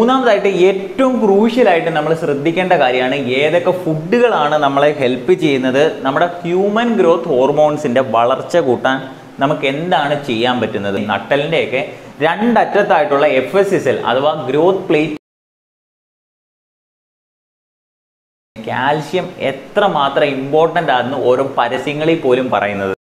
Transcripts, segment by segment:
മൂന്നാമതായിട്ട് ഏറ്റവും ക്രൂഷ്യലായിട്ട് നമ്മൾ ശ്രദ്ധിക്കേണ്ട കാര്യമാണ് ഏതൊക്കെ ഫുഡുകളാണ് നമ്മളെ ഹെൽപ്പ് ചെയ്യുന്നത് നമ്മുടെ ഹ്യൂമൻ ഗ്രോത്ത് ഹോർമോൺസിന്റെ വളർച്ച കൂട്ടാൻ നമുക്ക് എന്താണ് ചെയ്യാൻ പറ്റുന്നത് നട്ടലിൻ്റെയൊക്കെ രണ്ടറ്റത്തായിട്ടുള്ള എഫ് എസ് എസ് എൽ അഥവാ ഗ്രോത്ത് പ്ലേറ്റ് കാൽഷ്യം എത്ര മാത്രം ഇമ്പോർട്ടൻ്റ് ആണെന്ന് ഓരോ പരസ്യങ്ങളിൽ പോലും പറയുന്നത്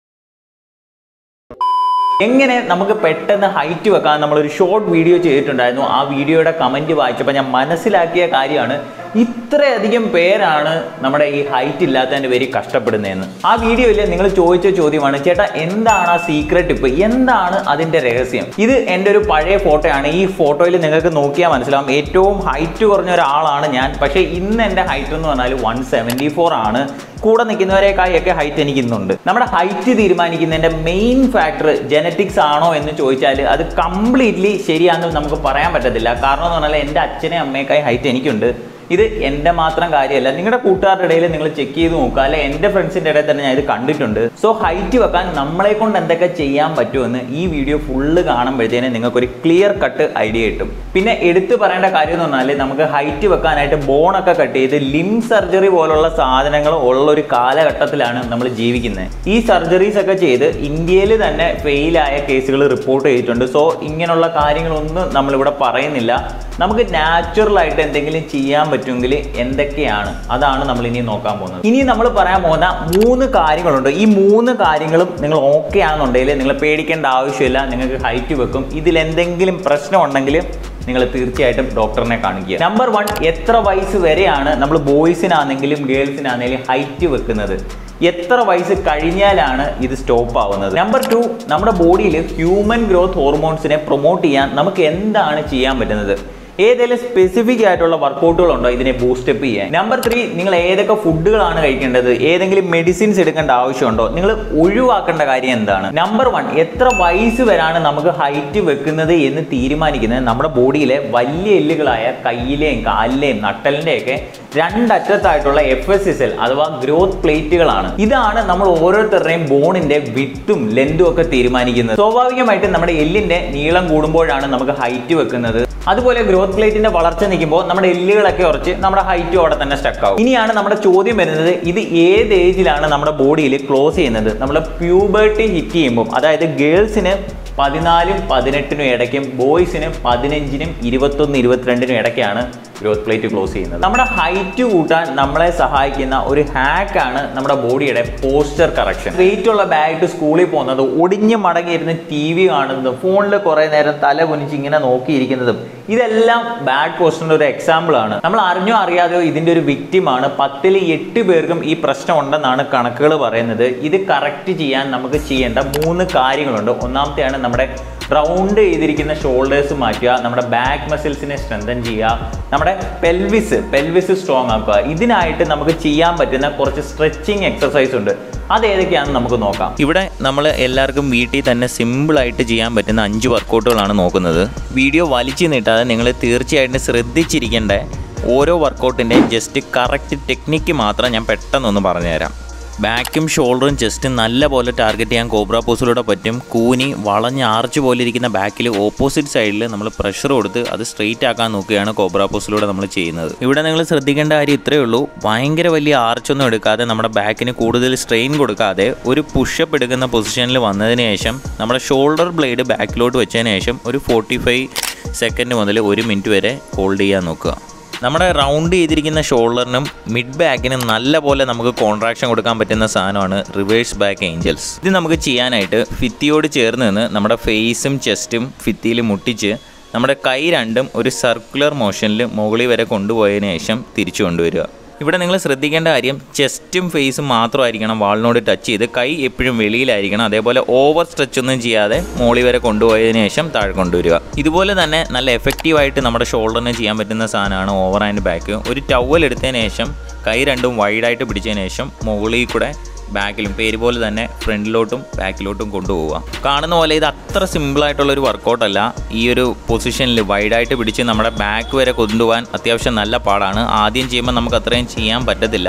എങ്ങനെ നമുക്ക് പെട്ടെന്ന് ഹൈറ്റ് വെക്കാൻ നമ്മളൊരു ഷോർട്ട് വീഡിയോ ചെയ്തിട്ടുണ്ടായിരുന്നു ആ വീഡിയോയുടെ കമൻറ്റ് വായിച്ചപ്പോൾ ഞാൻ മനസ്സിലാക്കിയ കാര്യമാണ് ഇത്രയധികം പേരാണ് നമ്മുടെ ഈ ഹൈറ്റ് ഇല്ലാത്തതിൻ്റെ പേര് കഷ്ടപ്പെടുന്നതെന്ന് ആ വീഡിയോയിൽ നിങ്ങൾ ചോദിച്ച ചോദ്യമാണ് ചേട്ടാ എന്താണ് ആ സീക്രട്ട് ടിപ്പ് എന്താണ് അതിൻ്റെ രഹസ്യം ഇത് എൻ്റെ ഒരു പഴയ ഫോട്ടോയാണ് ഈ ഫോട്ടോയിൽ നിങ്ങൾക്ക് നോക്കിയാൽ മനസ്സിലാവും ഏറ്റവും ഹൈറ്റ് കുറഞ്ഞ ഒരാളാണ് ഞാൻ പക്ഷേ ഇന്ന് എൻ്റെ ഹൈറ്റ് എന്ന് പറഞ്ഞാൽ വൺ സെവൻറ്റി ഫോർ ആണ് കൂടെ നിൽക്കുന്നവരെക്കായൊക്കെ ഹൈറ്റ് എനിക്ക് ഇന്നുണ്ട് നമ്മുടെ ഹൈറ്റ് തീരുമാനിക്കുന്നതിൻ്റെ മെയിൻ ഫാക്ടർ ജനറ്റിക്സ് ആണോ എന്ന് ചോദിച്ചാൽ അത് കംപ്ലീറ്റ്ലി ശരിയാണെന്ന് നമുക്ക് പറയാൻ പറ്റത്തില്ല കാരണം എന്ന് പറഞ്ഞാൽ എൻ്റെ അച്ഛനെ അമ്മയൊക്കെ ഹൈറ്റ് എനിക്കുണ്ട് ഇത് എൻ്റെ മാത്രം കാര്യമല്ല നിങ്ങളുടെ കൂട്ടുകാരുടെ ഇടയിൽ നിങ്ങൾ ചെക്ക് ചെയ്ത് നോക്കുക അല്ലെ എൻ്റെ ഫ്രണ്ട്സിൻ്റെ ഇടയിൽ തന്നെ ഞാൻ ഇത് കണ്ടിട്ടുണ്ട് സോ ഹൈറ്റ് വെക്കാൻ നമ്മളെ കൊണ്ട് എന്തൊക്കെ ചെയ്യാൻ പറ്റുമെന്ന് ഈ വീഡിയോ ഫുള്ള് കാണുമ്പോഴത്തേന് നിങ്ങൾക്കൊരു ക്ലിയർ കട്ട് ഐഡിയ കിട്ടും പിന്നെ എടുത്തു പറയേണ്ട കാര്യം എന്ന് പറഞ്ഞാൽ നമുക്ക് ഹൈറ്റ് വെക്കാനായിട്ട് ബോണൊക്കെ കട്ട് ചെയ്ത് ലിം സർജറി പോലുള്ള സാധനങ്ങൾ ഉള്ള ഒരു കാലഘട്ടത്തിലാണ് നമ്മൾ ജീവിക്കുന്നത് ഈ സർജറീസ് ഒക്കെ ചെയ്ത് ഇന്ത്യയിൽ തന്നെ ഫെയിലായ കേസുകൾ റിപ്പോർട്ട് ചെയ്തിട്ടുണ്ട് സോ ഇങ്ങനെയുള്ള കാര്യങ്ങളൊന്നും നമ്മളിവിടെ പറയുന്നില്ല നമുക്ക് നാച്ചുറൽ ആയിട്ട് എന്തെങ്കിലും ചെയ്യാൻ പറ്റുമെങ്കിൽ എന്തൊക്കെയാണ് അതാണ് നമ്മൾ ഇനി നോക്കാൻ പോകുന്നത് ഇനി നമ്മൾ പറയാൻ പോകുന്ന മൂന്ന് കാര്യങ്ങളുണ്ട് ഈ മൂന്ന് കാര്യങ്ങളും നിങ്ങൾ ഓക്കെ ആണെന്നുണ്ടെങ്കിൽ നിങ്ങൾ പേടിക്കേണ്ട ആവശ്യമില്ല നിങ്ങൾക്ക് ഹൈറ്റ് വെക്കും ഇതിൽ എന്തെങ്കിലും പ്രശ്നം ഉണ്ടെങ്കിൽ നിങ്ങൾ തീർച്ചയായിട്ടും ഡോക്ടറിനെ കാണിക്കുക നമ്പർ വൺ എത്ര വയസ്സ് വരെയാണ് നമ്മൾ ബോയ്സിനാണെങ്കിലും ഗേൾസിനാണെങ്കിലും ഹൈറ്റ് വെക്കുന്നത് എത്ര വയസ്സ് കഴിഞ്ഞാലാണ് ഇത് സ്റ്റോപ്പ് ആവുന്നത് നമ്പർ ടു നമ്മുടെ ബോഡിയിൽ ഹ്യൂമൻ ഗ്രോത്ത് ഹോർമോൺസിനെ പ്രൊമോട്ട് ചെയ്യാൻ നമുക്ക് എന്താണ് ചെയ്യാൻ പറ്റുന്നത് ഏതെങ്കിലും സ്പെസിഫിക് ആയിട്ടുള്ള വർക്കൗട്ടുകൾ ഉണ്ടോ ഇതിനെ ബൂസ്റ്റപ്പ് ചെയ്യാൻ നമ്പർ ത്രീ നിങ്ങൾ ഏതൊക്കെ ഫുഡുകളാണ് കഴിക്കേണ്ടത് ഏതെങ്കിലും മെഡിസിൻസ് എടുക്കേണ്ട ആവശ്യമുണ്ടോ നിങ്ങൾ ഒഴിവാക്കേണ്ട കാര്യം എന്താണ് നമ്പർ വൺ എത്ര വയസ്സ് വരാണ് നമുക്ക് ഹൈറ്റ് വെക്കുന്നത് എന്ന് തീരുമാനിക്കുന്നത് നമ്മുടെ ബോഡിയിലെ വലിയ എല്ലുകളായ കയ്യിലെയും കാലിലെയും നട്ടലിൻ്റെയൊക്കെ രണ്ടറ്റത്തായിട്ടുള്ള എഫ് എസ് എസ് എൽ അഥവാ ഗ്രോത്ത് പ്ലേറ്റുകളാണ് ഇതാണ് നമ്മൾ ഓരോരുത്തരുടെയും ബോണിന്റെ വിട്ടും ലെന്തും ഒക്കെ തീരുമാനിക്കുന്നത് സ്വാഭാവികമായിട്ടും നമ്മുടെ എല്ലിന്റെ നീളം കൂടുമ്പോഴാണ് നമുക്ക് ഹൈറ്റ് വെക്കുന്നത് അതുപോലെ ഗ്രോത്ത് പ്ലേറ്റിന്റെ വളർച്ച നിൽക്കുമ്പോൾ നമ്മുടെ എല്ലുകളൊക്കെ ഉറച്ച് നമ്മുടെ ഹൈറ്റും അവിടെ തന്നെ സ്റ്റക്ക് ആവും ഇനിയാണ് നമ്മുടെ ചോദ്യം വരുന്നത് ഇത് ഏത് ഏജിലാണ് നമ്മുടെ ബോഡിയിൽ ക്ലോസ് ചെയ്യുന്നത് നമ്മൾ പ്യൂബർട്ടി ഹിറ്റ് ചെയ്യുമ്പോൾ അതായത് ഗേൾസിന് പതിനാലും പതിനെട്ടിനും ഇടയ്ക്കും ബോയ്സിന് പതിനഞ്ചിനും ഇരുപത്തൊന്ന് ഇരുപത്തിരണ്ടിനും ഇടയ്ക്കാണ് ഗ്രോത്ത് പ്ലേറ്റ് ക്ലോസ് ചെയ്യുന്നത് നമ്മുടെ ഹൈറ്റ് കൂട്ടാൻ നമ്മളെ സഹായിക്കുന്ന ഒരു ഹാക്കാണ് നമ്മുടെ ബോഡിയുടെ പോസ്റ്റർ കറക്ഷൻ വെയിറ്റ് ഉള്ള ബാഗ് സ്കൂളിൽ പോകുന്നത് ഒടിഞ്ഞ് മടങ്ങിയിരുന്ന് ടി വി കാണുന്നതും ഫോണിൽ കുറേ നേരം തല കുനിച്ച് ഇങ്ങനെ നോക്കിയിരിക്കുന്നതും ഇതെല്ലാം ബാഡ് പോസ്റ്ററിന്റെ ഒരു എക്സാമ്പിൾ ആണ് നമ്മൾ അറിഞ്ഞോ അറിയാതെയോ ഇതിന്റെ ഒരു വിക്റ്റിമാണ് പത്തിൽ എട്ട് പേർക്കും ഈ പ്രശ്നം ഉണ്ടെന്നാണ് കണക്കുകൾ പറയുന്നത് ഇത് കറക്റ്റ് ചെയ്യാൻ നമുക്ക് ചെയ്യേണ്ട മൂന്ന് കാര്യങ്ങളുണ്ട് ഒന്നാമത്തെയാണ് നമ്മുടെ റൗണ്ട് ചെയ്തിരിക്കുന്ന ഷോൾഡേഴ്സ് മാറ്റുക നമ്മുടെ ബാക്ക് മസിൽസിനെ സ്ട്രെങ്തൻ ചെയ്യുക നമ്മുടെ പെൽവിസ് പെൽവിസ് സ്ട്രോങ് ആക്കുക ഇതിനായിട്ട് നമുക്ക് ചെയ്യാൻ പറ്റുന്ന കുറച്ച് സ്ട്രെച്ചിങ് എക്സസൈസ് ഉണ്ട് അത് ഏതൊക്കെയാണെന്ന് നമുക്ക് നോക്കാം ഇവിടെ നമ്മൾ എല്ലാവർക്കും വീട്ടിൽ തന്നെ സിമ്പിളായിട്ട് ചെയ്യാൻ പറ്റുന്ന അഞ്ച് വർക്കൗട്ടുകളാണ് നോക്കുന്നത് വീഡിയോ വലിച്ചു നീട്ടാതെ നിങ്ങൾ തീർച്ചയായിട്ടും ശ്രദ്ധിച്ചിരിക്കേണ്ട ഓരോ വർക്കൗട്ടിൻ്റെയും ജസ്റ്റ് കറക്റ്റ് ടെക്നിക്ക് മാത്രം ഞാൻ പെട്ടെന്നൊന്ന് പറഞ്ഞുതരാം ബാക്കും ഷോൾഡറും ചെസ്റ്റും നല്ല പോലെ ടാർഗറ്റ് ചെയ്യാൻ കോബ്ര പോസിലൂടെ പറ്റും കൂനി വളഞ്ഞ് ആർച്ച് പോലെ ഇരിക്കുന്ന ബാക്കിൽ ഓപ്പോസിറ്റ് സൈഡിൽ നമ്മൾ പ്രഷർ കൊടുത്ത് അത് സ്ട്രെയിറ്റ് ആക്കാൻ നോക്കുകയാണ് കോബ്ര പോസിലൂടെ നമ്മൾ ചെയ്യുന്നത് ഇവിടെ നിങ്ങൾ ശ്രദ്ധിക്കേണ്ട കാര്യം ഇത്രയേ ഉള്ളൂ ഭയങ്കര വലിയ ആർച്ചൊന്നും എടുക്കാതെ നമ്മുടെ ബാക്കിന് കൂടുതൽ സ്ട്രെയിൻ കൊടുക്കാതെ ഒരു പുഷപ്പ് എടുക്കുന്ന പൊസിഷനിൽ വന്നതിന് ശേഷം നമ്മുടെ ഷോൾഡർ ബ്ലേഡ് ബാക്കിലോട്ട് വെച്ചതിന് ശേഷം ഒരു ഫോർട്ടി ഫൈവ് സെക്കൻഡ് മുതൽ ഒരു മിനിറ്റ് വരെ ഹോൾഡ് ചെയ്യാൻ നോക്കുക നമ്മുടെ റൗണ്ട് ചെയ്തിരിക്കുന്ന ഷോൾഡറിനും മിഡ് ബാക്കിനും നല്ല പോലെ നമുക്ക് കോൺട്രാക്ഷൻ കൊടുക്കാൻ പറ്റുന്ന സാധനമാണ് റിവേഴ്സ് ബാക്ക് ഏഞ്ചൽസ് ഇത് നമുക്ക് ചെയ്യാനായിട്ട് ഫിത്തിയോട് ചേർന്ന് നിന്ന് നമ്മുടെ ഫേസും ചെസ്റ്റും ഫിത്തിയിൽ മുട്ടിച്ച് നമ്മുടെ കൈ രണ്ടും ഒരു സർക്കുലർ മോഷനിൽ മുകളിൽ വരെ കൊണ്ടുപോയതിന് ശേഷം തിരിച്ചു കൊണ്ടുവരിക ഇവിടെ നിങ്ങൾ ശ്രദ്ധിക്കേണ്ട കാര്യം ചെസ്റ്റും ഫേസും മാത്രമായിരിക്കണം വാളിനോട് ടച്ച് ചെയ്ത് കൈ എപ്പോഴും വെളിയിലായിരിക്കണം അതേപോലെ ഓവർ സ്ട്രെച്ച് ഒന്നും ചെയ്യാതെ മോളി വരെ കൊണ്ടുപോയതിന് ശേഷം താഴെ കൊണ്ടുവരിക ഇതുപോലെ തന്നെ നല്ല എഫക്റ്റീവായിട്ട് നമ്മുടെ ഷോൾഡറിന് ചെയ്യാൻ പറ്റുന്ന സാധനമാണ് ഓവർ ആൻഡ് ബാക്ക് ഒരു ടവൽ എടുത്തതിന് ശേഷം കൈ രണ്ടും വൈഡായിട്ട് പിടിച്ചതിന് ശേഷം മുകളിൽ കൂടെ ബാക്കിലും പേര് പോലെ തന്നെ ഫ്രണ്ടിലോട്ടും ബാക്കിലോട്ടും കൊണ്ടുപോവുക കാണുന്ന പോലെ ഇത് അത്ര സിമ്പിളായിട്ടുള്ള ഒരു വർക്കൗട്ട് അല്ല ഈ ഒരു പൊസിഷനിൽ വൈഡായിട്ട് പിടിച്ച് നമ്മുടെ ബാക്ക് വരെ കൊണ്ടുപോകാൻ അത്യാവശ്യം നല്ല പാടാണ് ആദ്യം ചെയ്യുമ്പോൾ നമുക്ക് അത്രയും ചെയ്യാൻ പറ്റത്തില്ല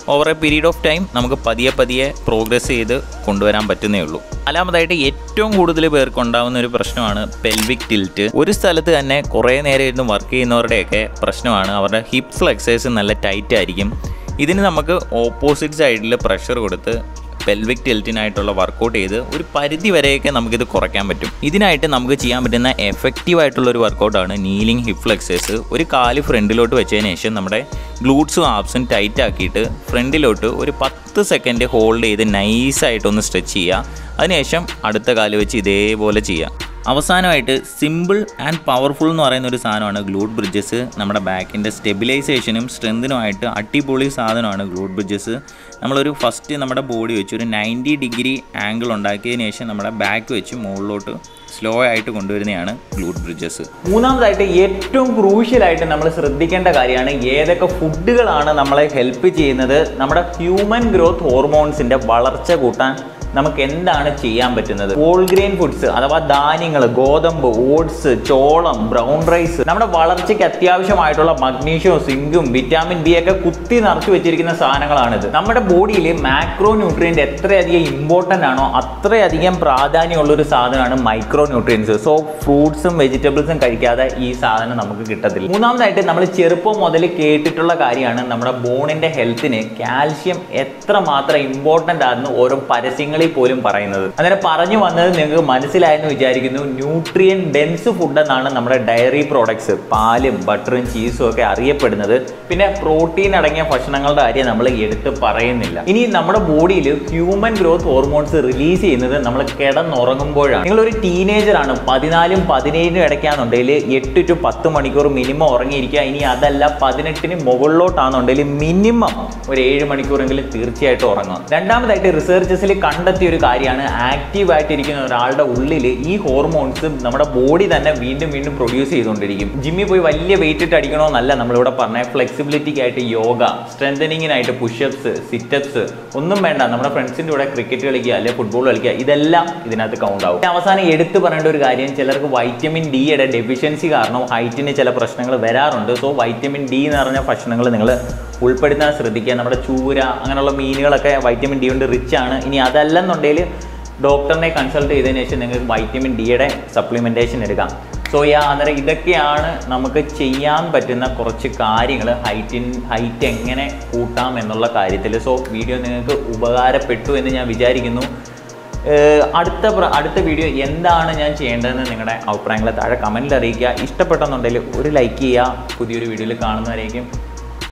over a period of time നമുക്ക് പതിയെ പതിയെ പ്രോഗ്രസ് ചെയ്ത് കൊണ്ടുവരാൻ പറ്റുന്നേ ഉള്ളൂ നാലാമതായിട്ട് ഏറ്റവും കൂടുതൽ പേർക്ക് ഉണ്ടാകുന്ന ഒരു പ്രശ്നമാണ് പെൽവിക് ടിൽറ്റ് ഒരു സ്ഥലത്ത് തന്നെ കുറേ നേരം ഇരുന്ന് വർക്ക് ചെയ്യുന്നവരുടെയൊക്കെ പ്രശ്നമാണ് അവരുടെ ഹിപ്പ് ഫ്ലെക്സേഴ്സ് നല്ല ടൈറ്റ് ആയിരിക്കും ഇതിന് നമുക്ക് ഓപ്പോസിറ്റ് സൈഡിൽ പ്രഷർ കൊടുത്ത് പെൽവിക് ടിൽറ്റിനായിട്ടുള്ള വർക്കൗട്ട് ചെയ്ത് ഒരു പരിധി വരെയൊക്കെ നമുക്കിത് കുറയ്ക്കാൻ പറ്റും ഇതിനായിട്ട് നമുക്ക് ചെയ്യാൻ പറ്റുന്ന എഫക്റ്റീവ് ആയിട്ടുള്ള ഒരു വർക്കൗട്ടാണ് നീലിംഗ് ഹിപ്പ് ഫ്ലെക്സേഴ്സ് ഒരു കാല് ഫ്രണ്ടിലോട്ട് വെച്ചതിന് ശേഷം നമ്മുടെ ഗ്ലൂട്ട്സും ആപ്സും ടൈറ്റ് ആക്കിയിട്ട് ഫ്രണ്ടിലോട്ട് ഒരു പത്ത് സെക്കൻഡ് ഹോൾഡ് ചെയ്ത് നൈസായിട്ടൊന്ന് സ്ട്രെച്ച് ചെയ്യുക അതിനുശേഷം അടുത്ത കാല് വെച്ച് ഇതേപോലെ ചെയ്യുക അവസാനമായിട്ട് സിമ്പിൾ ആൻഡ് പവർഫുൾ എന്ന് പറയുന്ന ഒരു സാധനമാണ് ഗ്ലൂട്ട് ബ്രിഡ്ജസ് നമ്മുടെ ബാക്കിൻ്റെ സ്റ്റെബിലൈസേഷനും സ്ട്രെങ്തിനുമായിട്ട് അടിപൊളി സാധനമാണ് ഗ്ലൂട്ട് ബ്രിഡ്ജസ് നമ്മളൊരു ഫസ്റ്റ് നമ്മുടെ ബോഡി വെച്ച് ഒരു നയൻറ്റി ഡിഗ്രി ആംഗിൾ ഉണ്ടാക്കിയതിന് ശേഷം നമ്മുടെ ബാക്ക് വെച്ച് മുകളിലോട്ട് സ്ലോ ആയിട്ട് കൊണ്ടുവരുന്നതാണ് ഗ്ലൂട്ട് ബ്രിഡ്ജസ് മൂന്നാമതായിട്ട് ഏറ്റവും ക്രൂഷ്യലായിട്ട് നമ്മൾ ശ്രദ്ധിക്കേണ്ട കാര്യമാണ് ഏതൊക്കെ ഫുഡുകളാണ് നമ്മളെ ഹെൽപ്പ് ചെയ്യുന്നത് നമ്മുടെ ഹ്യൂമൻ ഗ്രോത്ത് ഹോർമോൺസിൻ്റെ വളർച്ച കൂട്ടാൻ നമുക്ക് എന്താണ് ചെയ്യാൻ പറ്റുന്നത് ഹോൾ ഗ്രെയിൻ ഫുഡ്സ് അഥവാ ധാന്യങ്ങൾ ഗോതമ്പ് ഓട്സ് ചോളം ബ്രൗൺ റൈസ് നമ്മുടെ വളർച്ചയ്ക്ക് അത്യാവശ്യമായിട്ടുള്ള മഗ്നീഷ്യവും സിങ്കും വിറ്റാമിൻ ബി ഒക്കെ കുത്തി നിറച്ചു വെച്ചിരിക്കുന്ന സാധനങ്ങളാണിത് നമ്മുടെ ബോഡിയിൽ മാക്രോ ന്യൂട്രിയൻ്റ് എത്രയധികം ഇമ്പോർട്ടൻ്റ് ആണോ അത്രയധികം പ്രാധാന്യമുള്ള ഒരു സാധനമാണ് മൈക്രോ ന്യൂട്രിയൻസ് സോ ഫ്രൂട്ട്സും വെജിറ്റബിൾസും കഴിക്കാതെ ഈ സാധനം നമുക്ക് കിട്ടത്തില്ല മൂന്നാമതായിട്ട് നമ്മൾ ചെറുപ്പം മുതൽ കേട്ടിട്ടുള്ള കാര്യമാണ് നമ്മുടെ ബോണിന്റെ ഹെൽത്തിന് കാൽഷ്യം എത്രമാത്രം ഇമ്പോർട്ടൻ്റ് ആണെന്ന് ഓരോ പരസ്യങ്ങളിൽ പോലും പറയുന്നത് അന്നേരം പറഞ്ഞു വന്നത് നിങ്ങൾക്ക് മനസ്സിലായെന്ന് വിചാരിക്കുന്നു ന്യൂട്രിയൻ ഡെൻസ് ഫുഡ് എന്നാണ് നമ്മുടെ ഡയറി പ്രോഡക്ട്സ് പാലും ബട്ടറും ചീസും ഒക്കെ അറിയപ്പെടുന്നത് പിന്നെ പ്രോട്ടീൻ അടങ്ങിയ ഭക്ഷണങ്ങളുടെ കാര്യം നമ്മൾ എടുത്ത് പറയുന്നില്ല ഇനി നമ്മുടെ ബോഡിയിൽ ഹ്യൂമൻ ഗ്രോത്ത് ഹോർമോൺസ് റിലീസ് ചെയ്യുന്നത് നമ്മൾ കിടന്നുറങ്ങുമ്പോഴാണ് നിങ്ങൾ ഒരു ടീനേജർ ആണ് പതിനാലും പതിനേഴിനും ഇടയ്ക്കാണെന്നുണ്ടെങ്കിൽ എട്ട് ടു പത്ത് മണിക്കൂർ മിനിമം ഉറങ്ങിയിരിക്കുക ഇനി അതല്ല പതിനെട്ടിന് മുകളിലോട്ടാണെന്നുണ്ടെങ്കിൽ മിനിമം ഒരു ഏഴ് മണിക്കൂറെങ്കിലും തീർച്ചയായിട്ടും ഉറങ്ങുക രണ്ടാമതായിട്ട് റിസർച്ചസിൽ കണ്ടെത്തിയ ഒരു കാര്യമാണ് ആക്റ്റീവ് ആയിട്ടിരിക്കുന്ന ഒരാളുടെ ഉള്ളിൽ ഈ ഹോർമോൺസ് നമ്മുടെ ബോഡി തന്നെ വീണ്ടും വീണ്ടും പ്രൊഡ്യൂസ് ചെയ്തുകൊണ്ടിരിക്കും ജിമ്മിൽ പോയി വലിയ വെയിറ്റ് ഇട്ട് അടിക്കണമെന്നല്ല നമ്മളിവിടെ പറഞ്ഞ ഫ്ലെക്സിബിലിറ്റിക്ക് ആയിട്ട് യോഗ സ്ട്രെങ്തനിങ്ങിനായിട്ട് പുഷപ്സ് സിറ്റപ്സ് ഒന്നും വേണ്ട നമ്മുടെ ഫ്രണ്ട്സിൻ്റെ കൂടെ ക്രിക്കറ്റ് കളിക്കുക അല്ലെങ്കിൽ ഫുട്ബോൾ കളിക്കുക ഇതെല്ലാം ഇതിനകത്ത് കൗണ്ട് ആവും അവസാനം എടുത്തു പറയേണ്ട ഒരു കാര്യം ചിലർക്ക് വൈറ്റമിൻ ഡിയുടെ ഡെഫിഷ്യൻസി കാരണം ഹൈറ്റിന് ചില പ്രശ്നങ്ങൾ വരാറുണ്ട് സോ വൈറ്റമിൻ ഡി എന്ന് പറഞ്ഞ ഭക്ഷണങ്ങൾ നിങ്ങൾ ഉൾപ്പെടുത്താൻ ശ്രദ്ധിക്കുക നമ്മുടെ ചൂര അങ്ങനെയുള്ള മീനുകളൊക്കെ വൈറ്റമിൻ ഡി കൊണ്ട് റിച്ച് ആണ് ഇനി അതല്ലെന്നുണ്ടെങ്കിൽ ഡോക്ടറിനെ കൺസൾട്ട് ചെയ്തതിന് ശേഷം നിങ്ങൾക്ക് വൈറ്റമിൻ ഡിയുടെ സപ്ലിമെൻറ്റേഷൻ എടുക്കാം സോ യാ അന്നേരം ഇതൊക്കെയാണ് നമുക്ക് ചെയ്യാൻ പറ്റുന്ന കുറച്ച് കാര്യങ്ങൾ ഹൈറ്റിൻ ഹൈറ്റ് എങ്ങനെ കൂട്ടാം എന്നുള്ള കാര്യത്തിൽ സോ വീഡിയോ നിങ്ങൾക്ക് ഉപകാരപ്പെട്ടു എന്ന് ഞാൻ വിചാരിക്കുന്നു ഏഹ് അടുത്ത പ്ര- അടുത്ത വീഡിയോ എന്താണ് ഞാൻ ചെയ്യേണ്ടതെന്ന് നിങ്ങളുടെ അഭിപ്രായങ്ങൾ താഴെ കമൻറ്റിൽ അറിയിക്കുക ഇഷ്ടപ്പെട്ടെന്നുണ്ടെങ്കിൽ ഒരു ലൈക്ക് ചെയ്യുക പുതിയൊരു വീഡിയോയിൽ കാണുന്നവരേക്കും